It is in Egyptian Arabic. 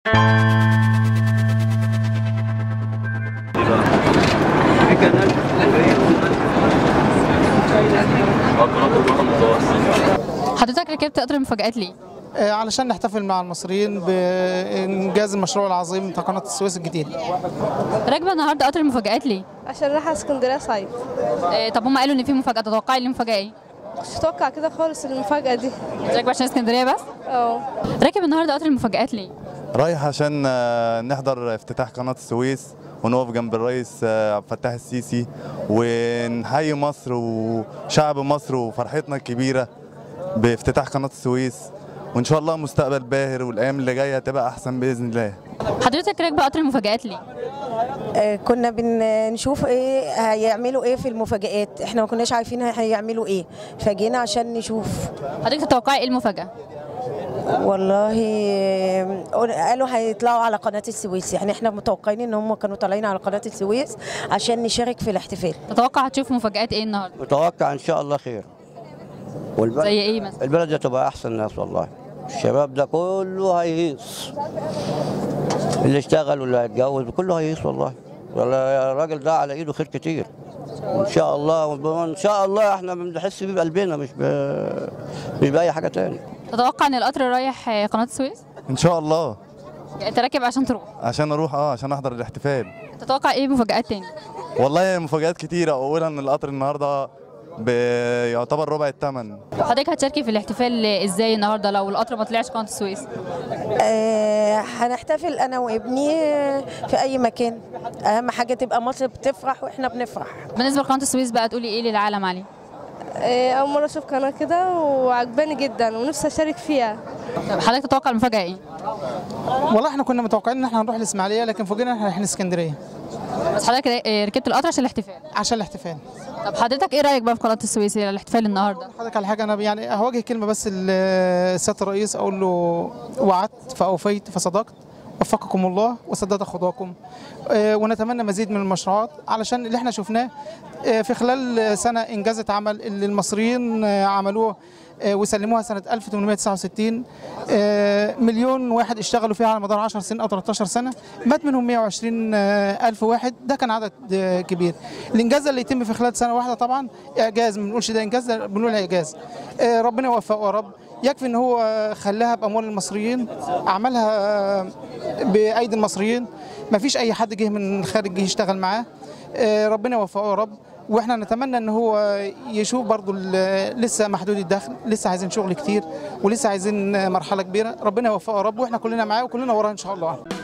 حضرتك ركبت قطر المفاجآت ليه؟ آه، علشان نحتفل مع المصريين بإنجاز المشروع العظيم بتاع قناة السويس الجديدة راكبه النهارده قطر المفاجآت ليه؟ عشان رايحة اسكندرية صيف آه، طب هم قالوا ان في مفاجاه تتوقعي إيه المفاجاه ايه؟ مش متوقع كده خالص المفاجأة دي راكبه عشان اسكندريه بس؟ اه راكب النهارده قطر المفاجآت ليه؟ رايح عشان آه، نحضر افتتاح قناة السويس ونقف جنب الرئيس آه، عبد الفتاح السيسي ونحيي مصر وشعب مصر وفرحتنا الكبيرة بافتتاح قناة السويس وإن شاء الله مستقبل باهر والأيام اللي جاية هتبقى أحسن بإذن الله حضرتك راكبه قطر المفاجآت ليه؟ آه، كنا بنشوف ايه هيعملوا ايه في المفاجآت احنا ما كناش عارفين هيعملوا ايه فجينا عشان نشوف حضرتك تتوقعي ايه المفاجاه؟ والله آه، قالوا هيطلعوا على قناة السويس يعني احنا متوقعين ان هم كانوا طالعين على قناة السويس عشان نشارك في الاحتفال تتوقع هتشوف مفاجآت ايه النهارده؟ متوقع ان شاء الله خير والبلد زي ايه مثلا؟ البلد هتبقى احسن ناس والله الشباب ده كله هيهيص اللي اشتغل واللي هيتجوز كله هيهيص والله والله الراجل ده على ايده خير كتير ان شاء الله وان شاء الله احنا بنحس بيه بقلبنا مش ب... مش باي حاجه تاني تتوقع ان القطر رايح آه، قناه السويس؟ إن شاء الله يعني انت راكب عشان تروح عشان أروح أه عشان أحضر الاحتفال تتوقع ايه مفاجآت تاني؟ والله مفاجآت كتيرة أولا إن القطر النهاردة بيعتبر ربع الثمن حضرتك هتشاركي في الاحتفال ازاي النهارده لو القطر ما طلعش قناه السويس؟ آه، هنحتفل انا وابني آه، في اي مكان اهم حاجة تبقى مصر بتفرح واحنا بنفرح بالنسبه لقناه السويس بقى تقولي ايه للعالم عليه؟ إيه، أول مرة أشوف قناة كده وعجباني جدا ونفسي أشارك فيها طب حضرتك تتوقع المفاجاه ايه؟ والله احنا كنا متوقعين ان احنا هنروح الإسماعيلية لكن فوجئنا ان احنا رايحين اسكندرية بس حضرتك آه، ركبت القطر عشان الاحتفال عشان الاحتفال طب حضرتك ايه رايك بقى في قناه السويس الاحتفال النهارده؟ حضرتك على حاجة أنا يعني هواجه كلمة بس لسيادة الرئيس أقول له وعدت فأوفيت فصدقت وفقكم الله وسدد خطاكم آه، ونتمنى مزيد من المشروعات علشان اللي احنا شفناه آه، في خلال سنة إنجاز اتعمل اللي المصريين آه، عملوه آه، وسلموها سنة 1869 آه، مليون واحد اشتغلوا فيها على مدار 10 سنين أو 13 سنة مات منهم 120 آه، ألف واحد ده كان عدد آه، كبير الإنجاز اللي يتم في خلال سنة واحدة طبعا إعجاز ما بنقولش ده إنجاز ده بنقول إعجاز آه، ربنا يوفقه يا رب يكفي ان هو خلاها باموال المصريين عملها بايدي المصريين ما فيش اي حد جه من الخارج جه يشتغل معاه آه، ربنا يوفقه يا رب واحنا نتمنى ان هو يشوف برضو ال- لسه محدود الدخل لسه عايزين شغل كتير ولسه عايزين مرحله كبيره ربنا يوفقه يا رب واحنا كلنا معاه وكلنا وراه ان شاء الله